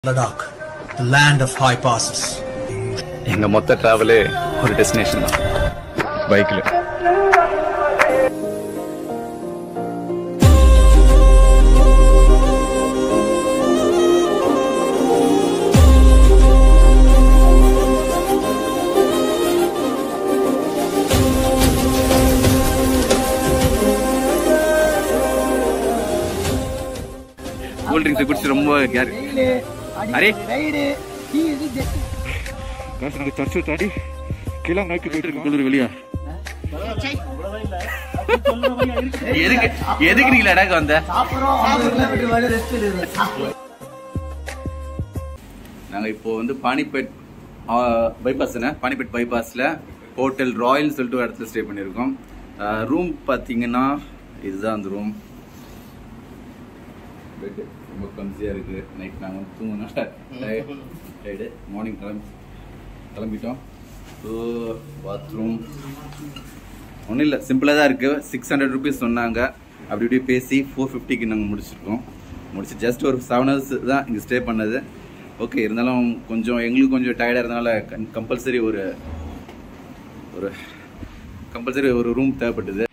Ladakh, the land of high passes. எங்க மொத்த டிராவலே ஒரு டெஸ்டினேஷன் தான் பைக்ல கூல் ட்ரிங்க்ஸ் குடிச்சு ரொம்ப கேர் அரே காசு நாங்கள் சர்ச்சு தாண்டி கீழே நோக்கி போயிட்டு இருக்கு குளிர் வெளியா எதுக்கு எதுக்கு நீங்க லடாக் வந்த நாங்க இப்போ வந்து பானிபேட் பைபாஸ் பானிபேட் பைபாஸ்ல ஹோட்டல் ராயல் சொல்லிட்டு ஒரு இடத்துல ஸ்டே பண்ணியிருக்கோம் ரூம் பார்த்தீங்கன்னா இதுதான் அந்த ரூம் பெட் ரொம்ப கம்சியாக இருக்கு நைட் நாங்கள் வந்து தூங்கினோம் டயர்டு மார்னிங் கிளம்பி கிளம்பிட்டோம் ஸோ பாத்ரூம் ஒன்றும் இல்லை சிம்பிளாக தான் இருக்குது சிக்ஸ் ஹண்ட்ரட் ருபீஸ் சொன்னாங்க அப்படி இப்படி பேசி ஃபோர் ஃபிஃப்டிக்கு நாங்கள் முடிச்சிருக்கோம் முடிச்சு ஜஸ்ட் ஒரு செவன் ஹவர்ஸ் தான் இங்கே ஸ்டே பண்ணது ஓகே இருந்தாலும் கொஞ்சம் எங்களுக்கு கொஞ்சம் டயர்டாக இருந்தனால கம்பல்சரி ஒரு ஒரு கம்பல்சரி ஒரு ரூம் தேவைப்பட்டது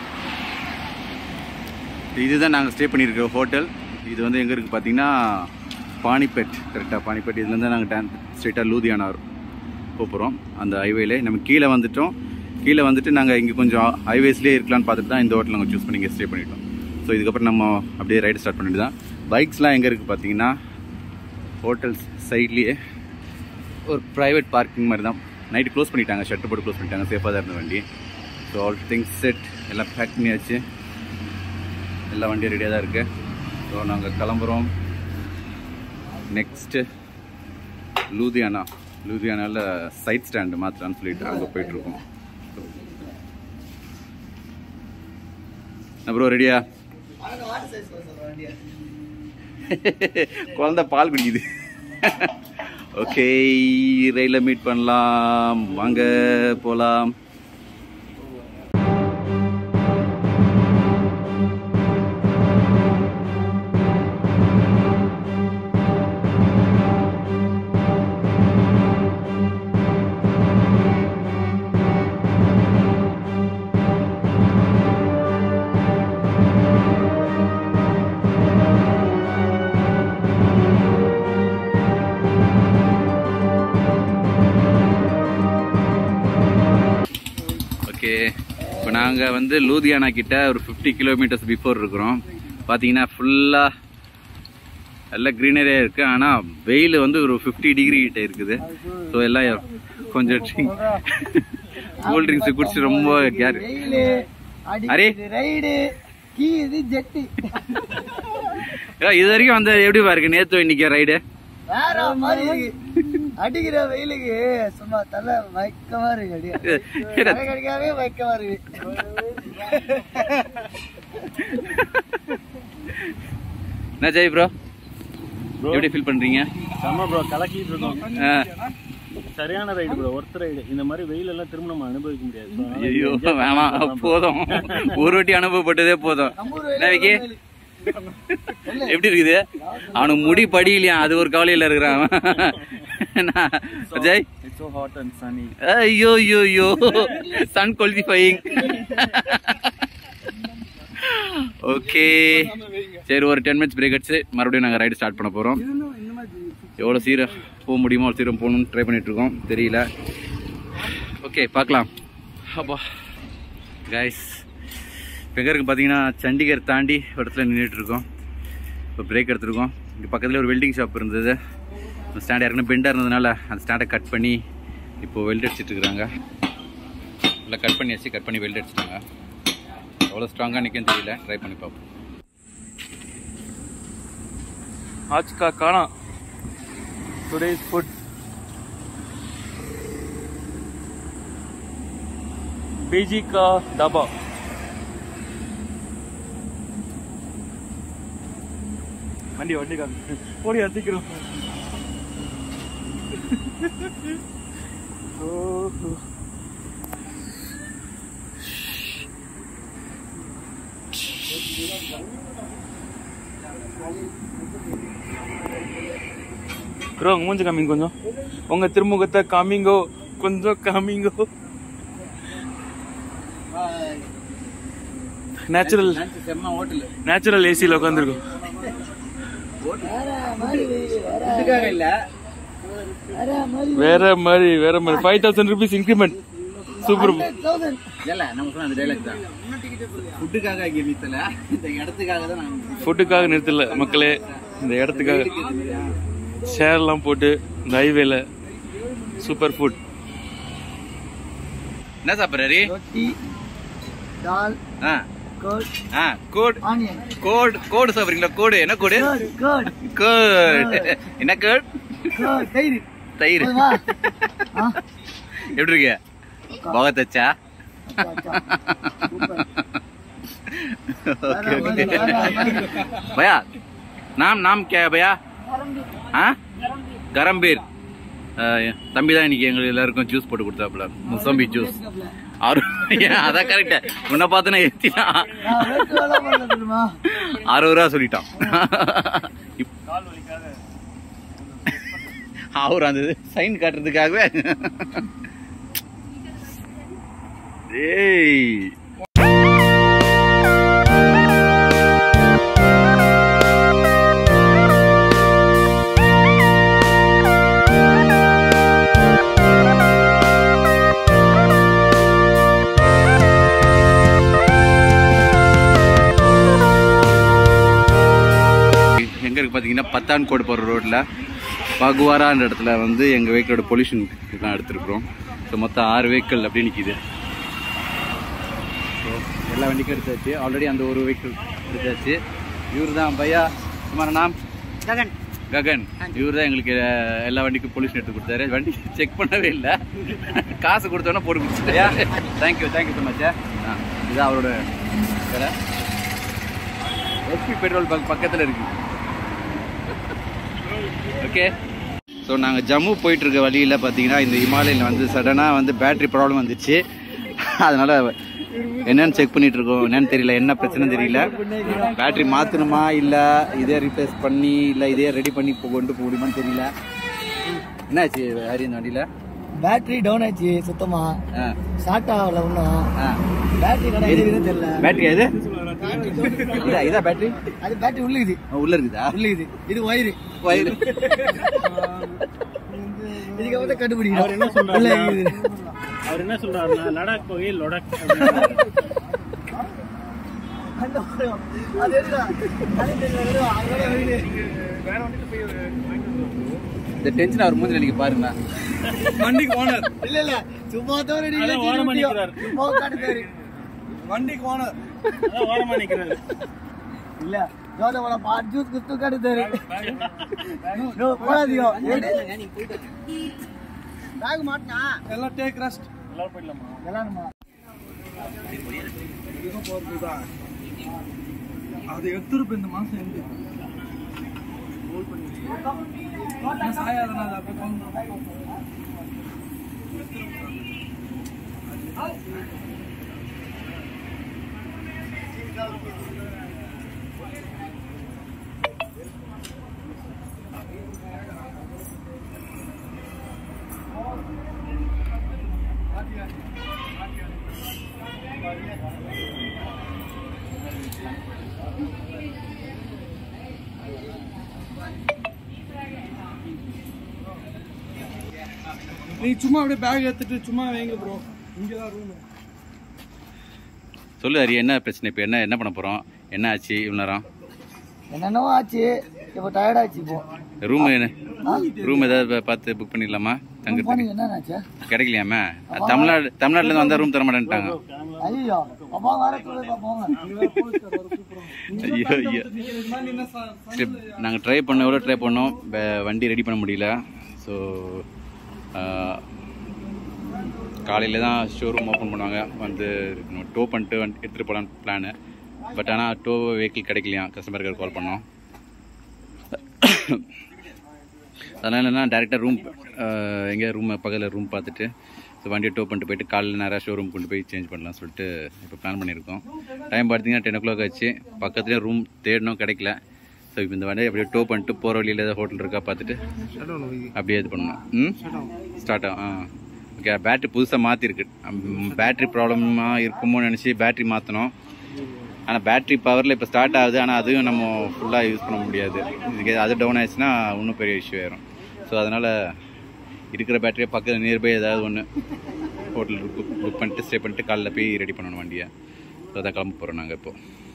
இதுதான் நாங்கள் ஸ்டே பண்ணியிருக்க ஹோட்டல் இது வந்து எங்கே இருக்குது பார்த்தீங்கன்னா பானிபெட் கரெக்டாக பானிபெட் இதுலேருந்து நாங்கள் டேன் ஸ்ட்ரெயிட்டாக லூதியானா போகிறோம் அந்த ஹைவேல நம்ம கீழே வந்துட்டோம் கீழே வந்துட்டு நாங்கள் இங்கே கொஞ்சம் ஹைவேஸ்லேயே இருக்கலாம்னு பார்த்துட்டு தான் இந்த ஹோட்டல் நாங்கள் சூஸ் பண்ணி இங்கே ஸ்டே பண்ணிட்டோம் ஸோ இதுக்கப்புறம் நம்ம அப்படியே ரைடு ஸ்டார்ட் பண்ணிட்டு தான் பைக்ஸ்லாம் எங்கே இருக்குது பார்த்தீங்கன்னா ஹோட்டல்ஸ் சைட்லேயே ஒரு ப்ரைவேட் பார்க்கிங் மாதிரி தான் நைட்டு க்ளோஸ் பண்ணிட்டாங்க ஷட்டர் போட்டு க்ளோஸ் பண்ணிட்டாங்க சேஃபாக தான் இருந்த வண்டி ஸோ ஆல் திங்ஸ் செட் எல்லாம் பேக் பண்ணியாச்சு எல்லா வண்டியும் ரெடியாக தான் இருக்குது ஸோ நாங்கள் கிளம்புறோம் நெக்ஸ்ட்டு லூதியானா லூதியானாவில் சைட் ஸ்டாண்டு மாற்றலான்னு சொல்லிட்டு அங்கே போயிட்டுருக்கோம் அப்புறம் ரெடியா குழந்தை பால் குடிக்குது ஓகே ரயிலில் மீட் பண்ணலாம் வாங்க போகலாம் ஓகே இப்போ நாங்கள் வந்து லூதியானா கிட்ட ஒரு ஃபிஃப்டி கிலோமீட்டர்ஸ் பிஃபோர் இருக்கிறோம் பார்த்தீங்கன்னா ஃபுல்லாக எல்லாம் க்ரீனரியாக இருக்குது ஆனால் வெயில் வந்து ஒரு ஃபிஃப்டி டிகிரி கிட்ட இருக்குது ஸோ எல்லாம் கொஞ்சம் கூல் ட்ரிங்க்ஸ் குடிச்சு ரொம்ப கேர் அரே ரைடு கீது ஜெட்டு இது வரைக்கும் வந்து எப்படி பாருக்கு நேற்று இன்னைக்கு ரைடு வேற மாதிரி இருக்கு. அடிக்கிற வெயிலுக்கு சும்மா தலை மயக்கமா இருக்கு அடியா தலை கடிக்காவே மயக்கமா இருக்கு என்ன ஜெய் ப்ரோ எப்படி ஃபீல் பண்ணுறீங்க செம்ம ப்ரோ கலக்கிட்டு இருக்கோம் ஆ சரியான ரைடு ப்ரோ ஒருத்தர் ரைடு இந்த மாதிரி வெயில் எல்லாம் திரும்ப நம்ம அனுபவிக்க முடியாது So, அதனால ஐயோ enjoy வேணாம் பண்ணலாம் bro. போதும் ஒரு வாட்டி அனுபவப்பட்டதே போதும் நம்ம ஊர் என்ன விக்கி எப்படி இருக்குது அவனுக்கு முடி படியிலையா அது ஒரு கவலையில இருக்கிறான் அவன். நான், Ajay It's so hot and sunny. ஐயோ ஐயோ ஐயோ சன் குவாலிஃபையிங் ஓகே சரி ஒரு டென் மினிட்ஸ் பிரேக் அடிச்சு மறுபடியும் நாங்கள் ரைடு ஸ்டார்ட் பண்ண போகிறோம் எவ்வளோ சீரம் போக முடியுமோ அவ்வளோ சீரம் போகணும்னு ட்ரை பண்ணிட்டு இருக்கோம் தெரியல ஓகே பார்க்கலாம் அப்பா கைஸ் இப்போ எங்கே இருக்கு பார்த்தீங்கன்னா சண்டிகர் தாண்டி ஒரு இடத்துல நின்றுட்டு இருக்கோம் இப்போ பிரேக் எடுத்திருக்கோம் இங்கே பக்கத்தில் ஒரு வெல்டிங் ஷாப் இருந்தது அந்த ஸ்டாண்ட் ஏற்கனவே பெண்டாக இருந்ததுனால அந்த ஸ்டாண்டை கட் பண்ணி இப்போ வெல்ட் அடிச்சிட்டு இருக்காங்க இல்லை கட் பண்ணி வச்சு கட் பண்ணி வெல்ட் அடிச்சிட்டாங்க எவ்வளோ ஸ்ட்ராங்காக நிற்கும் தெரியல ட்ரை பண்ணி பார்ப்போம் आज का खाना today's food बीजी का ढाबा வண்டி வண்டி காமி ஓடி சீக்கிரம் ஓஹோ ப்ரோ உங்க மூஞ்சி காமிங்க கொஞ்சம் உங்க திருமுகத்தை காமிங்கோ கொஞ்சம் காமிங்கோ நேச்சுரல் செம்ம ஹோட்டல் நேச்சுரல் ஏசியில் உட்காந்துருக்கோம் வேற மாதிரி வேற இதுக்காக இல்ல வேற மாதிரி வேற மாதிரி வேற மாதிரி five thousand rupees increment super thousand இல்ல நம்ம சொன்ன அந்த டைலாக் தான் ஃபுட்டுக்காக இங்க நிறுத்தல இந்த இடத்துக்காக தான் நாங்க ஃபுட்டுக்காக நிறுத்தல மக்களே இந்த இடத்துக்காக சேர்லாம் போட்டு இந்த ஹைவேல சூப்பர் ஃபுட் என்ன சாப்பிட்றாரு ரொட்டி தால் ஆ கர்ட் ஆ கோட் ஆனியன் கோட் கோடு சாப்பிட்றீங்களா கோடு என்ன கோடு கர்ட் கர்ட் கோட் என்ன கோட் கர்ட் தயிர் தயிர் போதுமா? ஆ எப்படி இருக்கு பகத்தச்சா அச்சா, சூப்பர். ओके வேற மாதிரி, வேற மாதிரி. ओके भैया नाम नाम क्या है भैया हाँ கரம்பீர் தம்பி தான் இன்னைக்கு எங்களுக்கு எல்லாருக்கும் ஜூஸ் போட்டு கொடுத்தாப்புல முசம்பி ஜூஸ் ஆறு ஏன், அதான் கரெக்ட் உன்னை பார்த்து நான் ஏத்தினா நான் ரேட்டு வேலை பண்ணல தெரியுமா அறுபது ரூபா சொல்லிட்டான் இப்- அவர் அந்த சைன் காட்டுறதுக்காகவே ஏய் எங்க இருக்கு பாத்தீங்கன்னா பத்தான் கோடு போற ரோட்ல பகுவாரான்ற இடத்துல வந்து எங்க வெஹிக்கிளோட பொல்யூஷன் தான் எடுத்திருக்கிறோம் ஸோ மொத்தம் ஆறு வெஹிக்கிள் அப்படி நிக்குது ஸோ எல்லா வண்டிக்கும் எடுத்தாச்சு ஆல்ரெடி அந்த ஒரு வெஹிக்கிள் எடுத்தாச்சு இவர் தான் பையா சுமார் நாம் ககன் ககன் இவர் தான் எங்களுக்கு அஹ், எல்லா வண்டிக்கும் பொல்யூஷன் எடுத்து கொடுத்தாரு வண்டி செக் பண்ணவே இல்லை காசு கொடுத்தோன்னா போட்டு கொடுத்துட்டாயா தேங்க்யூ தேங்க்யூ ஸோ மச் ஆ இதுதான் அவரோட கடை எஸ்பி பெட்ரோல் பங்க் பக்கத்தில் இருக்கு ஓகே ஸோ நாங்கள் ஜம்மு போயிட்டு இருக்க வழியில் பார்த்தீங்கன்னா இந்த ஹிமாலயில் வந்து சடனாக வந்து பேட்டரி ப்ராப்ளம் வந்துச்சு அதனால என்னன்னு செக் பண்ணிட்டு இருக்கோம் என்னன்னு தெரியல என்ன பிரச்சனை தெரியல பேட்டரி மாற்றணுமா இல்லை இதே ரீப்ளேஸ் பண்ணி இல்லை இதே ரெடி பண்ணி இப்போ கொண்டு போக முடியுமான்னு தெரியல என்னாச்சு ஹரி இந்த வண்டியில் பேட்டரி டவுன் ஆச்சு சுத்தமா ஆ ஸ்டார்ட் ஆகல ஒன்றும் ஆ பேட்டரி கடை எது இருக்குன்னு தெரியல பேட்டரி எது இதா இதா பேட்டரி அது பேட்டரி உள்ள இது உள்ள இருக்குதா உள்ள இது இது ஒயரு வயிறு இதுக்கப்புறம் தான் கண்டுபிடிக்கணும் அவர் என்ன சொல்றாரு? உள்ள இருக்குது அவர் என்ன சொல்றாருன்னா லடாக் போய் லொடாக் அந்த வரும். அது எதுடா? அது தெரியல, வெறும் அங்கோட வெளியே. இந்த டென்ஷன் அவர் மூஞ்சில நீங்க பாருங்க வண்டிக்கு ஓனர் இல்ல இல்ல சும்மா தான் ரெடி அதான் ஓரமா நிக்கிறாரு. சும்மா காட்டுதாரு வண்டிக்கு ஓனர் அதான் ஓரமா நிக்கிறாரு இல்ல ஜோதவள பாட் ஜூஸ் குத்து காட்டுதாரு நோ போடாதீங்க பேக் மாட்டினா எல்லாம் டேக் ரெஸ்ட் எல்லாரும் போயிடலாமா எல்லாருமா அது எடுத்துருப்ப இந்த மாசம் எங்க சாயாதனா அது அப்ப கொண்டு நீ சும்மா அப்படியே பேக் எடுத்துட்டு சும்மா வைங்க ப்ரோ இங்கதான் ரூம் சொல்லு ஹரி என்ன பிரச்சனை இப்போ என்ன என்ன பண்ண போறோம் என்ன ஆச்சு இவ்வளோ நேரம் என்னென்னவோ ஆச்சு இப்போ டயர்ட் ஆச்சு இப்போ ரூம் என்ன ஆ? ரூம் ஏதாவது பார்த்து புக் பண்ணிடலாமா தங்குறதுக்கு போனீங்க என்ன ஆச்சு கிடைக்கலையாமே தமிழ்நாடு தமிழ்நாட்டுல இருந்து வந்தா ரூம் தர மாட்டேன்ட்டாங்க ஐயோ அப்பா வர சொல்லுங்க போங்க ஐயோ ஐயோ சரி, நாங்க ட்ரை பண்ண எவ்வளோ ட்ரை பண்ணோம் வே- வண்டி ரெடி பண்ண முடியல ஸோ காலையில் தான் ஷோரூம் ஓப்பன் பண்ணுவாங்க வந்து டோ பண்ணிட்டு வந்து எடுத்துகிட்டு போகலான்னு பிளானு பட் ஆனால் டோ வெஹிக்கிள் கிடைக்கலையா கஸ்டமர் கேர் கால் பண்ணோம் அதனால என்ன டேரெக்டாக ரூம் எங்கே ரூம் பக்கத்தில் ரூம் பார்த்துட்டு ஸோ வண்டியை டோ பண்ணிட்டு போயிட்டு காலையில் நேராக ஷோரூம் கொண்டு போய் சேஞ்ச் பண்ணலாம் சொல்லிட்டு இப்போ பிளான் பண்ணியிருக்கோம் டைம் பார்த்தீங்கன்னா டென் ஓ கிளாக் ஆச்சு பக்கத்துலேயே ரூம் தேடணும் கிடைக்கல ஸோ இப்போ இந்த வண்டியை அப்படியே டோ பண்ணிட்டு போகிற வழியில் ஏதாவது ஹோட்டல் இருக்கா பார்த்துட்டு அப்படியே இது பண்ணணும் ம் ஸ்டார்ட் ஆகும் ஆ ஓகே பேட்ரி புதுசாக மாற்றிருக்கு பேட்ரி ப்ராப்ளமாக இருக்குமோன்னு நினச்சி பேட்ரி மாற்றணும் ஆனால் பேட்ரி பவரில் இப்போ ஸ்டார்ட் ஆகுது ஆனால் அதுவும் நம்ம ஃபுல்லாக யூஸ் பண்ண முடியாது இதுக்கு அது டவுன் ஆயிடுச்சுன்னா இன்னும் பெரிய இஷ்யூ ஆயிரும் ஸோ அதனால் இருக்கிற பேட்டரியை பக்கத்தில் நியர்பை ஏதாவது ஒன்று ஹோட்டல் புக் புக் பண்ணிட்டு ஸ்டே பண்ணிட்டு காலைல போய் ரெடி பண்ணணும் வண்டியை ஸோ அதான் கிளம்ப போகிறோம் நாங்கள் இப்போது